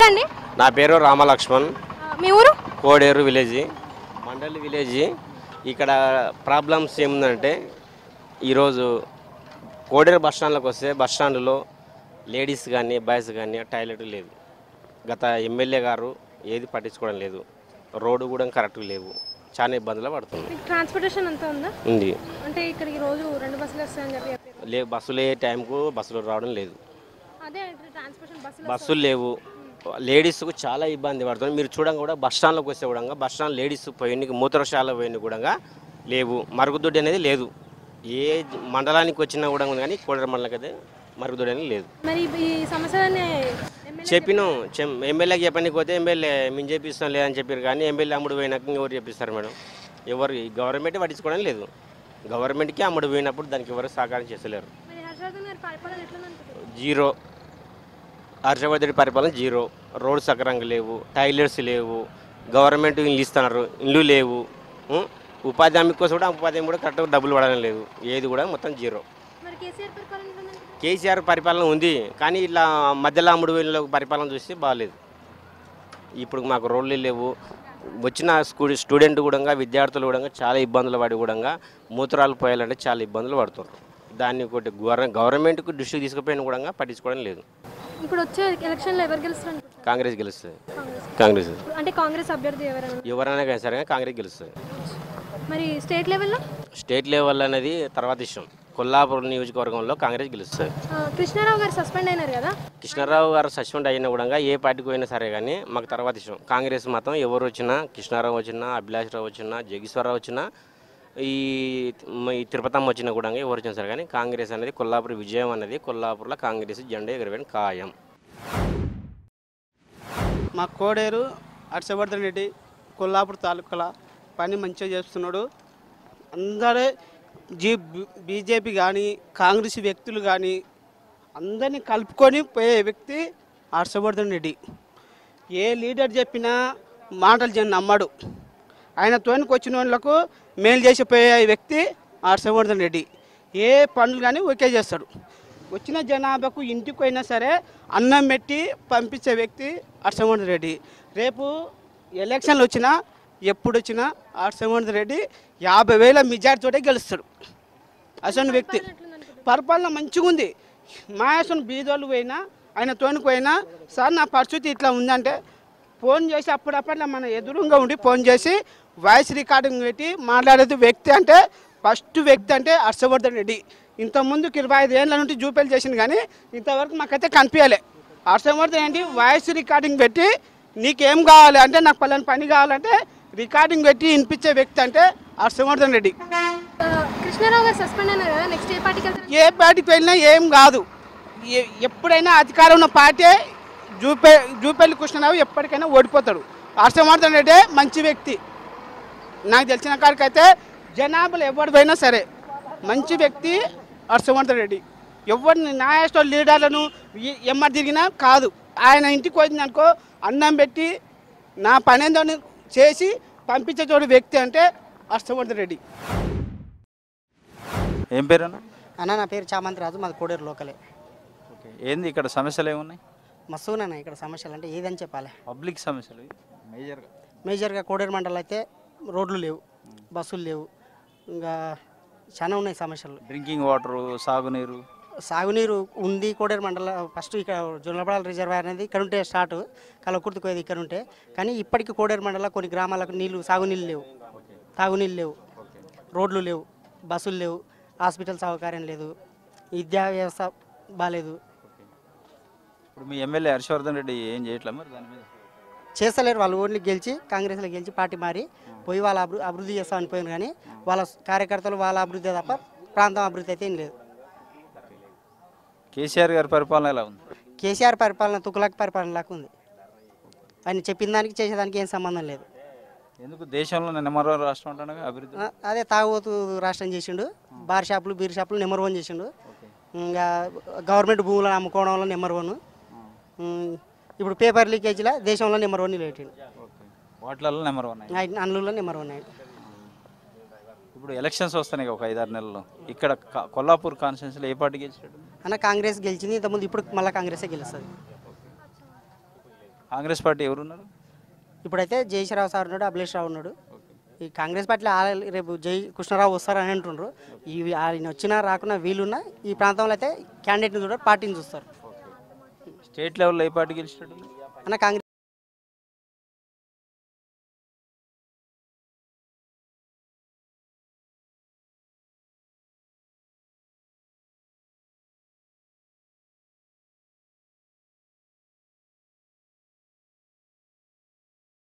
పేరండి నా పేరు రామలక్ష్మణ్ ఆ, మీ ఊరు కోడేరు విలేజ్ మండలి విలేజ్ ఇక్కడ ప్రాబ్లమ్స్ ఏముందంటే ఈరోజు కోడేరు బస్ స్టాండ్లోకి వస్తే బస్ స్టాండ్లో లేడీస్ కానీ బాయ్స్ కానీ టాయిలెట్ లేదు గత ఎమ్మెల్యే గారు ఏది పట్టించుకోవడం లేదు రోడ్డు కూడా కరెక్ట్గా లేవు చాలా ఇబ్బందులు పడుతుంది మీకు ట్రాన్స్పోర్టేషన్ అంతా ఉందా ఉంది అంటే ఇక్కడికి రోజు రెండు బస్సులు వస్తాయని చెప్పి చెప్పారు. లే బస్సులు ఏ టైంకు బస్సులు రావడం లేదు అదే అంటే ట్రాన్స్పోర్టేషన్ బస్సులు బస్సులు లేవు లేడీస్కు చాలా ఇబ్బంది పడుతుంది మీరు చూడంగా కూడా బస్ స్టాండ్లోకి వస్తే కూడా బస్ స్టాండ్ లేడీస్ పోయిన మూత్రశాల పోయిన కూడా లేవు మరుగుదొడ్డి అనేది లేదు ఏ మండలానికి వచ్చినా కూడా ఉంది కానీ కోడర మండలం అయితే మరుగుదొడ్డి అనేది లేదు మరి ఈ సమస్యలన్నీ ఎమ్మెల్యే చెప్పినాం చెం- ఎమ్మెల్యేకి చెప్పడానికి పోతే ఎమ్మెల్యే మేము చెప్పిస్తాం లేదని చెప్పారు కానీ ఎమ్మెల్యే అమ్ముడు పోయినాక ఎవరు చెప్పిస్తారు మేడం ఎవరు ఈ గవర్నమెంట్ పట్టించుకోవడం లేదు గవర్నమెంట్కి అమ్ముడు పోయినప్పుడు దానికి ఎవరు సహకారం చేస్తలేరు మరి హర్షవర్ధన్ గారి పరిపాలన ఎట్లా అనుకుంటారు జీరో హర్షవర్ధుడి పరిపాలన జీరో రోడ్డు సక్రంగా లేవు టాయిలెట్స్ లేవు గవర్నమెంట్ ఇల్లు ఇస్తున్నారు ఇల్లు లేవు ఉం? ఉపాధి హామీ కోసం కూడా ఉపాధి హామీ కూడా కరెక్ట్గా డబ్బులు పడడం లేదు ఏది కూడా మొత్తం జీరో మరి కేసీఆర్ పరిపాలన ఎట్లా అనుకుంటారు కేసీఆర్ పరిపాలన ఉంది కానీ ఇట్లా మధ్యలో అమ్ముడు వీళ్ళ పరిపాలన చూస్తే బాగాలేదు ఇప్పుడు మాకు రోడ్లు లేవు వచ్చిన స్కూ స్టూడెంట్ కూడా విద్యార్థులు కూడా చాలా ఇబ్బందులు పడి కూడా మూత్రాలు పోయాలంటే చాలా ఇబ్బందులు పడుతున్నారు దాన్ని ఒకటి గవర్న గవర్నమెంట్కు దృష్టికి తీసుకుపోయిన కూడా పట్టించుకోవడం లేదు ఇప్పుడు వచ్చే ఎలక్షన్లో ఎవరు గెలుస్తారు అనుకుంటారు కాంగ్రెస్ గెలుస్తుంది కాంగ్రెస్ కాంగ్రెస్ అంటే కాంగ్రెస్ అభ్యర్థి ఎవరైనా ఎవరైనా కానీ సరే కాంగ్రెస్ గెలుస్తుంది మరి స్టేట్ లెవెల్లో స్టేట్ లెవెల్ అనేది తర్వాత ఇష్టం కొల్లాపూర్ నియోజకవర్గంలో కాంగ్రెస్ గెలుస్తుంది ఆ, కృష్ణారావు గారు సస్పెండ్ అయినారు కదా కృష్ణారావు గారు సస్పెండ్ అయినా కూడా ఏ పార్టీకి పోయినా సరే కానీ మాకు తర్వాత ఇష్టం కాంగ్రెస్ మాత్రం ఎవరు వచ్చినా కృష్ణారావు వచ్చినా అభిలాష్ రావు వచ్చినా జగీశ్వరరావు వచ్చినా ఈ మ- ఈ తిరుపతమ్మ వచ్చినా కూడా ఎవరు వచ్చినా సరే కానీ కాంగ్రెస్ అనేది కొల్లాపూర్ విజయం అనేది కొల్లాపూర్లో కాంగ్రెస్ జెండా ఎగరవేయడం ఖాయం మా కోడేరు హర్షవర్ధన్ రెడ్డి కొల్లాపూర్ తాలూకాల పని మంచిగా చేస్తున్నాడు అందరూ జీ బీజేపీ కానీ కాంగ్రెస్ వ్యక్తులు కానీ అందరినీ కలుపుకొని పోయే వ్యక్తి హర్షవర్ధన్ రెడ్డి ఏ లీడర్ చెప్పినా మాటలు జన్ నమ్మడు ఆయన తోనికి వచ్చిన వాళ్ళకు మేలు చేసిపోయే వ్యక్తి హర్షవర్ధన్ రెడ్డి ఏ పనులు కానీ ఒకే చేస్తాడు వచ్చిన జనాభాకు ఇంటికి పోయినా సరే అన్నం పెట్టి పంపించే వ్యక్తి హర్షవర్ధన్ రెడ్డి రేపు ఎలక్షన్లు వచ్చినా ఎప్పుడు వచ్చినా హర్షవర్ధన్ రెడ్డి యాభై వేల మెజార్టీతోటే గెలుస్తాడు అసలు వ్యక్తి పరిపాలన మంచిగా ఉంది మా అసలు బీదోళ్ళు పోయినా ఆయన తోనికి పోయినా సార్ నా పరిస్థితి ఇట్లా ఉందంటే ఫోన్ చేసి అప్పుడప్పుడు మన ఎదురుగా ఉండి ఫోన్ చేసి వాయిస్ రికార్డింగ్ పెట్టి మాట్లాడేది వ్యక్తి అంటే ఫస్ట్ వ్యక్తి అంటే హర్షవర్ధన్ రెడ్డి ఇంతకుముందుకు ఇరవై ఐదు ఏళ్ళ నుండి జూపేలు చేసింది కానీ ఇంతవరకు మాకైతే కనిపించలే హర్షవర్ధన్ ఏంటి వాయిస్ రికార్డింగ్ పెట్టి నీకేం కావాలి అంటే నాకు పలాని పని కావాలంటే రికార్డింగ్ పెట్టి వినిపించే వ్యక్తి అంటే హర్షవర్ధన్ రెడ్డి ఆ, కృష్ణారావు గారు సస్పెండ్ అయినారు కదా నెక్స్ట్ ఏ పార్టీకి వెళ్తారు ఏ పార్టీకి వెళ్ళినా ఏం కాదు ఎ- ఎప్పుడైనా అధికారం ఉన్న పార్టీ జూపే జూపల్లి కృష్ణరావు ఎప్పటికైనా ఓడిపోతాడు హర్షవర్ధన్ రెడ్డి మంచి వ్యక్తి నాకు తెలిసిన కాడికైతే జనాభాలో ఎవరు పోయినా సరే మంచి వ్యక్తి హర్షవర్ధన్ రెడ్డి ఎవరిని నాయస్టో లీడర్లను ఎ- ఎమ్మడి తిరిగినా కాదు ఆయన ఇంటికి పోయింది అనుకో అన్నం పెట్టి నా పనేందో చేసి పంపించే చోటు వ్యక్తి అంటే హర్షవర్ధన్ రెడ్డి ఏం పేరు అన్న అన్న నా పేరు చామంతి రాజు మాది కోడేరు లోకలే ఓకే ఏంది ఇక్కడ సమస్యలు ఏమున్నాయి మస్తుగానే ఇక్కడ సమస్యలు అంటే ఏదని చెప్పాలి పబ్లిక్ సమస్యలు మేజర్గా మేజర్గా కోడేరు మండలం అయితే రోడ్లు లేవు బస్సులు లేవు ఇంకా చాలా ఉన్నాయి సమస్యలు డ్రింకింగ్ వాటర్ సాగునీరు సాగునీరు ఉంది కోడేరు మండలం ఫస్ట్ ఇక్కడ జొన్నపడాల రిజర్వాయర్ అనేది ఇక్కడ ఉంటే స్టార్ట్ కలకుర్తి కోయేది ఇక్కడ ఉంటే కానీ ఇప్పటికీ కోడేరు మండలం కొన్ని గ్రామాలకు నీళ్లు సాగునీళ్ళు లేవు తాగునీళ్ళు లేవు రోడ్లు లేవు బస్సులు లేవు హాస్పిటల్ సౌకర్యం లేదు విద్యా వ్యవస్థ బాగాలేదు ఇప్పుడు మీ ఎమ్మెల్యే హర్షవర్ధన్ రెడ్డి ఏం చేయట్లే మరి దాని మీద చేస్తలేరు వాళ్ళు ఓన్లీ గెలిచి కాంగ్రెస్లో గెలిచి పార్టీ మారి పోయి వాళ్ళ అభివృ అభివృద్ధి చేస్తామని పోయిన కానీ వాళ్ళ కార్యకర్తలు వాళ్ళ అభివృద్ధి తప్ప ప్రాంతం అభివృద్ధి అయితే ఏం లేదు కేసీఆర్ గారి పరిపాలన ఎలా ఉంది కేసీఆర్ పరిపాలన తుకులక్ పరిపాలన లాగా ఉంది ఆయన చెప్పిన దానికి చేసేదానికి ఏం సంబంధం లేదు ఎందుకు దేశంలో నెంబర్ వన్ రాష్ట్రం అంటాను అభివృద్ధి ఆ, అదే తాగుబోతు రాష్ట్రం చేసిండు బార్ షాపులు బీర్ షాపులు నెంబర్ వన్ చేసిండు ఇంకా గవర్నమెంట్ భూములను అమ్ముకోవడంలో నెంబర్ వన్ ఇప్పుడు పేపర్ లీకేజీలో దేశంలో నెంబర్ వన్ పెట్టిండు వాటిలలో నెంబర్ వన్ అందులో నెంబర్ వన్ అయ్యిండు ఇప్పుడు ఎలక్షన్స్ వస్తున్నాయి ఒక ఐదారు నెలల్లో ఇక్కడ క- కొల్లాపూర్ కాన్స్టిట్యూన్సీలో ఏ పార్టీ గెలిచాడు అన్న కాంగ్రెస్ గెలిచింది ఇంతకుముందు ఇప్పుడు మళ్ళీ కాంగ్రెసే గెలుస్తుంది కాంగ్రెస్ పార్టీ ఎవరున్నారు ఇప్పుడైతే జయశ్రావు సార్ ఉన్నాడు అభిలేష్ రావు ఉన్నాడు ఈ కాంగ్రెస్ పార్టీలో ఆ- రేపు జై కృష్ణారావు వస్తారని అంటుండ్రు ఈ ఆయన వచ్చినా రాకున్నా వీలున్నా ఈ ప్రాంతంలో అయితే క్యాండిడేట్ని చూడరు పార్టీని చూస్తారు స్టేట్ లెవెల్లో ఏ పార్టీ గెలిచినట్టు అన్న కాంగ్రెస్